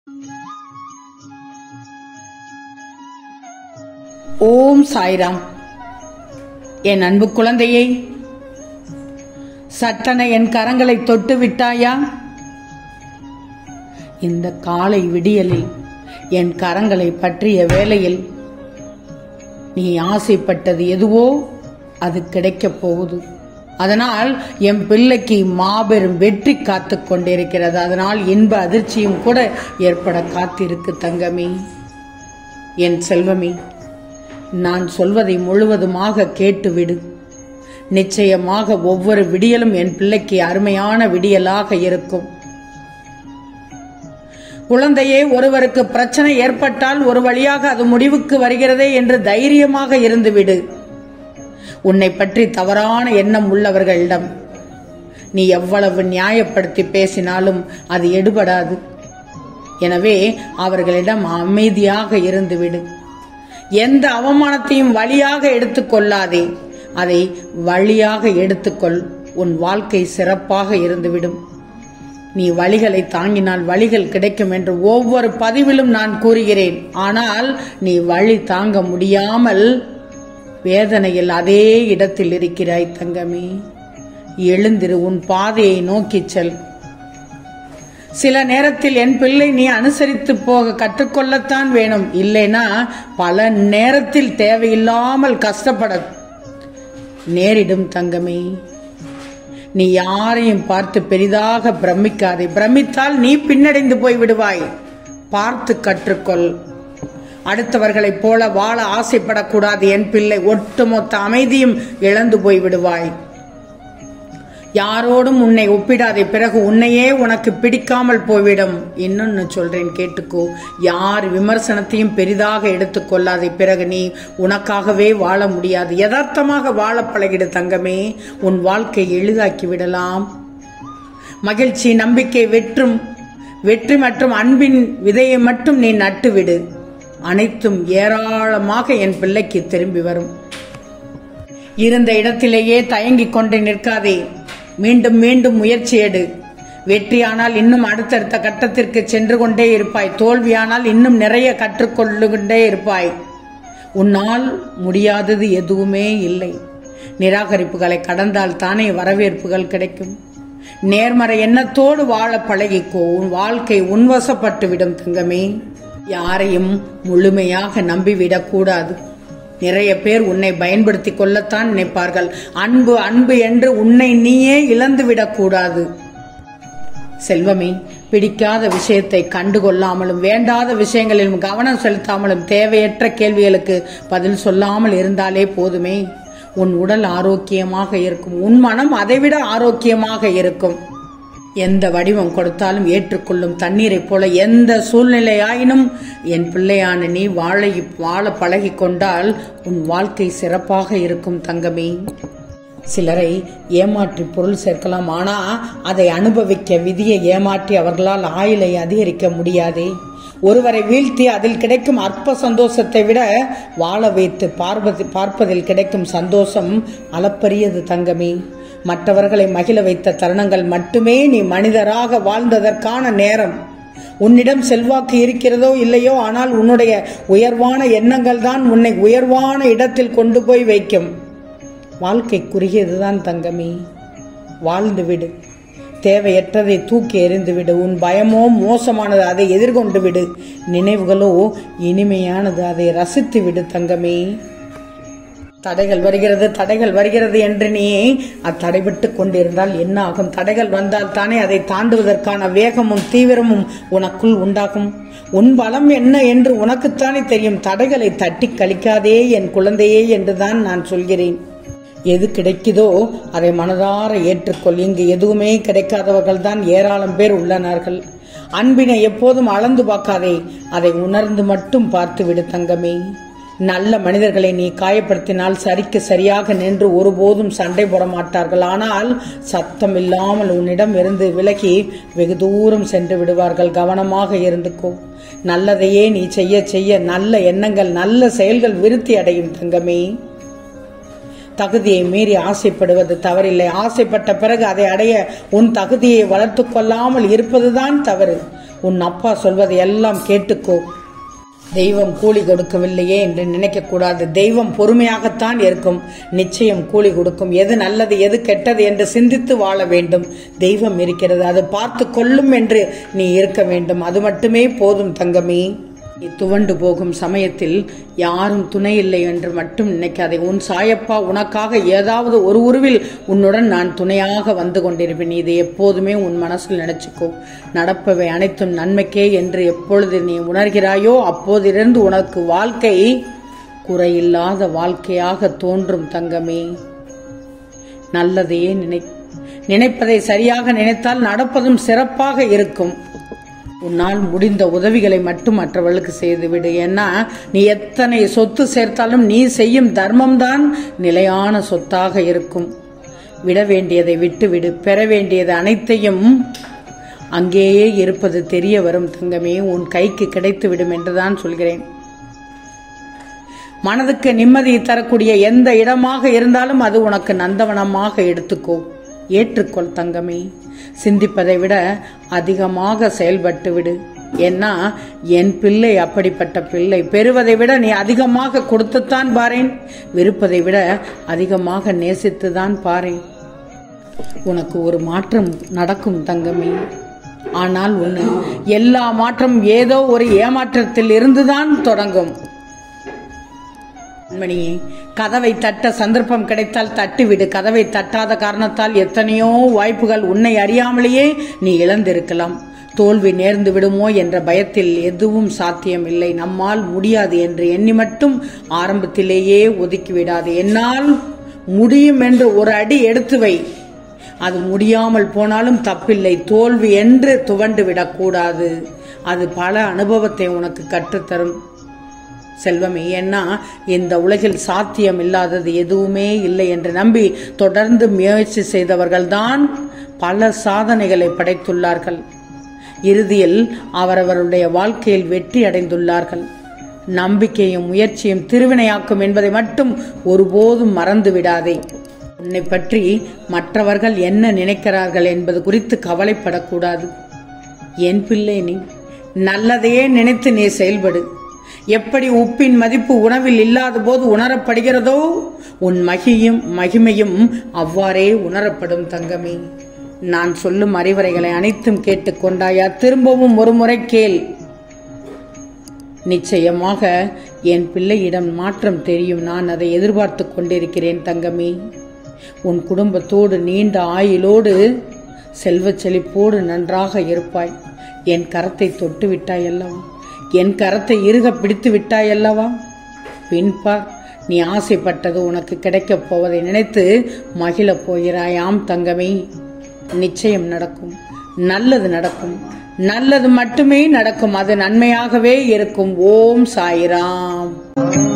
ஓம் சாய்ராம் என் அன்பு குழந்தையே சட்டன என் கரங்களை தொட்டு விட்டாயா இந்த காலை விடியலில் என் கரங்களை பற்றிய வேளையில் நீ ஆசைப்பட்டது எதுவோ அது கிடைக்கப் போகுது அதனால் என் பிள்ளைக்கு மாபெரும் வெற்றி காத்து கொண்டிருக்கிறது அதனால் இன்ப அதிர்ச்சியும் கூட ஏற்பட காத்திருக்கு தங்கமே என் செல்வமே நான் சொல்வதை முழுவதுமாக கேட்டுவிடு நிச்சயமாக ஒவ்வொரு விடியலும் என் பிள்ளைக்கு அருமையான விடியலாக இருக்கும் குழந்தையே ஒருவருக்கு பிரச்சனை ஏற்பட்டால் ஒரு வழியாக அது முடிவுக்கு வருகிறதே என்று தைரியமாக இருந்துவிடு உன்னை பற்றி தவறான எண்ணம் உள்ளவர்களிடம் நீ எவ்வளவு நியாயப்படுத்தி பேசினாலும் அது எடுபடாது எனவே அவர்களிடம் அமைதியாக இருந்துவிடு எந்த அவமானத்தையும் வழியாக எடுத்துக்கொள்ளாதே அதை வழியாக எடுத்துக்கொள் உன் வாழ்க்கை சிறப்பாக இருந்துவிடும் நீ வழிகளை தாங்கினால் வழிகள் கிடைக்கும் என்று ஒவ்வொரு பதிவிலும் நான் கூறுகிறேன் ஆனால் நீ வழி தாங்க முடியாமல் வேதனையில் அதே இடத்தில் இருக்கிறாய் தங்கமே எழுந்திரு உன் பாதையை நோக்கிச் செல் சில நேரத்தில் என் பிள்ளை நீ அனுசரித்து போக கற்றுக்கொள்ளத்தான் வேணும் இல்லைனா பல நேரத்தில் தேவையில்லாமல் கஷ்டப்பட நேரிடும் தங்கமே நீ யாரையும் பார்த்து பெரிதாக பிரமிக்காதே பிரமித்தால் நீ பின்னடைந்து போய் விடுவாய் பார்த்து கற்றுக்கொள் அடுத்தவர்களைப் போல வாழ ஆசைப்படக்கூடாது என் பிள்ளை ஒட்டுமொத்த அமைதியும் இழந்து போய் விடுவாய் யாரோடும் உன்னை ஒப்பிடாதே பிறகு உன்னையே உனக்கு பிடிக்காமல் போய்விடும் இன்னொன்னு சொல்றேன் கேட்டுக்கோ யார் விமர்சனத்தையும் பெரிதாக எடுத்துக்கொள்ளாதே பிறகு நீ உனக்காகவே வாழ முடியாது யதார்த்தமாக வாழ பழகிடு தங்கமே உன் வாழ்க்கை எளிதாக்கி விடலாம் மகிழ்ச்சி நம்பிக்கை வெற்றும் வெற்றி மற்றும் அன்பின் விதையை மட்டும் நீ நட்டுவிடு அனைத்தும் ஏராளமாக என் பிள்ளைக்கு திரும்பி வரும் இருந்த இடத்திலேயே தயங்கிக் கொண்டு நிற்காதே மீண்டும் மீண்டும் முயற்சி எடு வெற்றியானால் இன்னும் அடுத்தடுத்த கட்டத்திற்கு சென்று கொண்டே இருப்பாய் தோல்வியானால் இன்னும் நிறைய கற்றுக்கொள்ளுகின்றே இருப்பாய் உன்னால் முடியாதது எதுவுமே இல்லை நிராகரிப்புகளை கடந்தால் தானே வரவேற்புகள் கிடைக்கும் நேர்மறை எண்ணத்தோடு வாழ பழகிக்கோ உன் வாழ்க்கை உன்வசப்பட்டு விடும் தங்கமே யாரையும் முழுமையாக நம்பிவிடக் கூடாது நிறைய பேர் உன்னை பயன்படுத்திக் கொள்ளத்தான் நினைப்பார்கள் அன்பு அன்பு என்று உன்னை நீயே இழந்து விடக்கூடாது செல்வமே பிடிக்காத விஷயத்தை கண்டுகொள்ளாமலும் வேண்டாத விஷயங்களிலும் கவனம் செலுத்தாமலும் தேவையற்ற கேள்விகளுக்கு பதில் சொல்லாமல் இருந்தாலே போதுமே உன் உடல் ஆரோக்கியமாக இருக்கும் உன் மனம் அதைவிட ஆரோக்கியமாக இருக்கும் எந்த வடிவம் கொடுத்தாலும் ஏற்றுக்கொள்ளும் தண்ணீரைப் போல எந்த சூழ்நிலையாயினும் என் பிள்ளையான நீ வாழ வாழ பழகி கொண்டால் உன் வாழ்க்கை சிறப்பாக இருக்கும் தங்கமே சிலரை ஏமாற்றி பொருள் சேர்க்கலாம் ஆனா அதை அனுபவிக்க விதியை ஏமாற்றி அவர்களால் ஆயுளை அதிகரிக்க முடியாதே ஒருவரை வீழ்த்தி அதில் கிடைக்கும் அற்ப சந்தோஷத்தை விட வாழ வைத்து பார்ப்பது பார்ப்பதில் கிடைக்கும் சந்தோஷம் அளப்பரியது தங்கமே மற்றவர்களை மகிழ வைத்த தருணங்கள் மட்டுமே நீ மனிதராக வாழ்ந்ததற்கான நேரம் உன்னிடம் செல்வாக்கு இருக்கிறதோ இல்லையோ ஆனால் உன்னுடைய உயர்வான எண்ணங்கள் தான் உன்னை உயர்வான இடத்தில் கொண்டு போய் வைக்கும் வாழ்க்கை குறுகியதுதான் தங்கமே வாழ்ந்து விடு தேவையற்றதை தூக்கி எறிந்து விடு உன் பயமோ மோசமானது அதை எதிர்கொண்டு விடு நினைவுகளோ இனிமையானது அதை ரசித்து விடு தங்கமே தடைகள் வருகிறது தடைகள் வருகிறது என்று நீ அத்தடைபட்டு கொண்டிருந்தால் என்ன ஆகும் தடைகள் வந்தால் தானே அதை தாண்டுவதற்கான வேகமும் தீவிரமும் உனக்குள் உண்டாகும் உன் பலம் என்ன என்று உனக்குத்தானே தெரியும் தடைகளை தட்டி கழிக்காதே என் குழந்தையே என்றுதான் நான் சொல்கிறேன் எது கிடைக்குதோ அதை மனதார ஏற்றுக்கொள் இங்கு எதுவுமே கிடைக்காதவர்கள் தான் ஏராளம் பேர் உள்ளனார்கள் அன்பினை எப்போதும் அளந்து பார்க்காதே அதை உணர்ந்து மட்டும் பார்த்து விடு தங்கமே நல்ல மனிதர்களை நீ காயப்படுத்தினால் சரிக்கு சரியாக நின்று ஒருபோதும் சண்டை போட மாட்டார்கள் ஆனால் சத்தம் இல்லாமல் உன்னிடம் இருந்து விலகி வெகு தூரம் சென்று விடுவார்கள் கவனமாக இருந்துக்கோ நல்லதையே நீ செய்ய செய்ய நல்ல எண்ணங்கள் நல்ல செயல்கள் விருத்தி அடையும் தங்கமே தகுதியை மீறி ஆசைப்படுவது தவறில்லை ஆசைப்பட்ட பிறகு அதை அடைய உன் தகுதியை வளர்த்து கொள்ளாமல் இருப்பதுதான் தவறு உன் அப்பா சொல்வதை எல்லாம் கேட்டுக்கோ தெய்வம் கூலி கொடுக்கவில்லையே என்று நினைக்கக்கூடாது தெய்வம் பொறுமையாகத்தான் இருக்கும் நிச்சயம் கூலி கொடுக்கும் எது நல்லது எது கெட்டது என்று சிந்தித்து வாழ வேண்டும் தெய்வம் இருக்கிறது அது பார்த்து கொள்ளும் என்று நீ இருக்க வேண்டும் அது மட்டுமே போதும் தங்கமே நீ துவண்டு போகும் சமயத்தில் யாரும் துணை இல்லை என்று மட்டும் நினைக்காதே உன் சாயப்பா உனக்காக ஏதாவது ஒரு உருவில் உன்னுடன் நான் துணையாக வந்து கொண்டிருப்பேன் இதை எப்போதுமே உன் மனசில் நினைச்சுக்கோ நடப்பவை அனைத்தும் நன்மைக்கே என்று எப்பொழுது நீ உணர்கிறாயோ அப்போதிருந்து உனக்கு வாழ்க்கை குறையில்லாத வாழ்க்கையாக தோன்றும் தங்கமே நல்லதையே நினை நினைப்பதை சரியாக நினைத்தால் நடப்பதும் சிறப்பாக இருக்கும் உன்னால் முடிந்த உதவிகளை மட்டும் மற்றவர்களுக்கு செய்துவிடு ஏன்னா நீ எத்தனை சொத்து சேர்த்தாலும் நீ செய்யும் தர்மம்தான் நிலையான சொத்தாக இருக்கும் விட வேண்டியதை விட்டுவிடு பெற வேண்டியது அனைத்தையும் அங்கேயே இருப்பது தெரிய வரும் தங்கமே உன் கைக்கு கிடைத்துவிடும் என்றுதான் சொல்கிறேன் மனதுக்கு நிம்மதி தரக்கூடிய எந்த இடமாக இருந்தாலும் அது உனக்கு நந்தவனமாக எடுத்துக்கோ ஏற்றுக்கொள் தங்கமே சிந்திப்பதை விட அதிகமாக செயல்பட்டு விடு ஏன்னா என் பிள்ளை அப்படிப்பட்ட பிள்ளை பெறுவதை விட நீ அதிகமாக கொடுத்துத்தான் பாரேன் விருப்பதை விட அதிகமாக நேசித்துதான் பாரேன் உனக்கு ஒரு மாற்றம் நடக்கும் தங்கமே ஆனால் ஒன்று எல்லா மாற்றமும் ஏதோ ஒரு ஏமாற்றத்தில் இருந்துதான் தொடங்கும் கண்மணியே கதவை தட்ட சந்தர்ப்பம் கிடைத்தால் தட்டிவிடு கதவை தட்டாத காரணத்தால் எத்தனையோ வாய்ப்புகள் உன்னை அறியாமலேயே நீ இழந்திருக்கலாம் தோல்வி நேர்ந்து விடுமோ என்ற பயத்தில் எதுவும் சாத்தியமில்லை நம்மால் முடியாது என்று எண்ணி மட்டும் ஆரம்பத்திலேயே ஒதுக்கிவிடாது என்னால் முடியும் என்று ஒரு அடி எடுத்து வை அது முடியாமல் போனாலும் தப்பில்லை தோல்வி என்று துவண்டு விடக்கூடாது அது பல அனுபவத்தை உனக்கு கற்றுத்தரும் செல்வமே ஏன்னா இந்த உலகில் சாத்தியம் இல்லாதது எதுவுமே இல்லை என்று நம்பி தொடர்ந்து முயற்சி செய்தவர்கள்தான் பல சாதனைகளை படைத்துள்ளார்கள் இறுதியில் அவரவருடைய வாழ்க்கையில் வெற்றி அடைந்துள்ளார்கள் நம்பிக்கையும் முயற்சியும் திருவினையாக்கும் என்பதை மட்டும் ஒருபோதும் மறந்து விடாதே உன்னை பற்றி மற்றவர்கள் என்ன நினைக்கிறார்கள் என்பது குறித்து கவலைப்படக்கூடாது என் பிள்ளை நீ நல்லதையே நினைத்து நீ செயல்படு எப்படி உப்பின் மதிப்பு உணவில் இல்லாத போது உணரப்படுகிறதோ உன் மகியும் மகிமையும் அவ்வாறே உணரப்படும் தங்கமே நான் சொல்லும் அறிவுரைகளை அனைத்தும் கேட்டுக்கொண்டாயா திரும்பவும் ஒரு முறை கேள் நிச்சயமாக என் பிள்ளையிடம் மாற்றம் தெரியும் நான் அதை எதிர்பார்த்து கொண்டிருக்கிறேன் தங்கமே உன் குடும்பத்தோடு நீண்ட ஆயுளோடு செல்வச் செழிப்போடு நன்றாக இருப்பாய் என் கரத்தை தொட்டு விட்டாய் அல்லவா என் கரத்தை இறுக பிடித்து விட்டாய் அல்லவா பின்பார் நீ ஆசைப்பட்டது உனக்கு கிடைக்கப் போவதை நினைத்து மகிழப் போகிறாயாம் தங்கமே நிச்சயம் நடக்கும் நல்லது நடக்கும் நல்லது மட்டுமே நடக்கும் அது நன்மையாகவே இருக்கும் ஓம் சாய்ராம்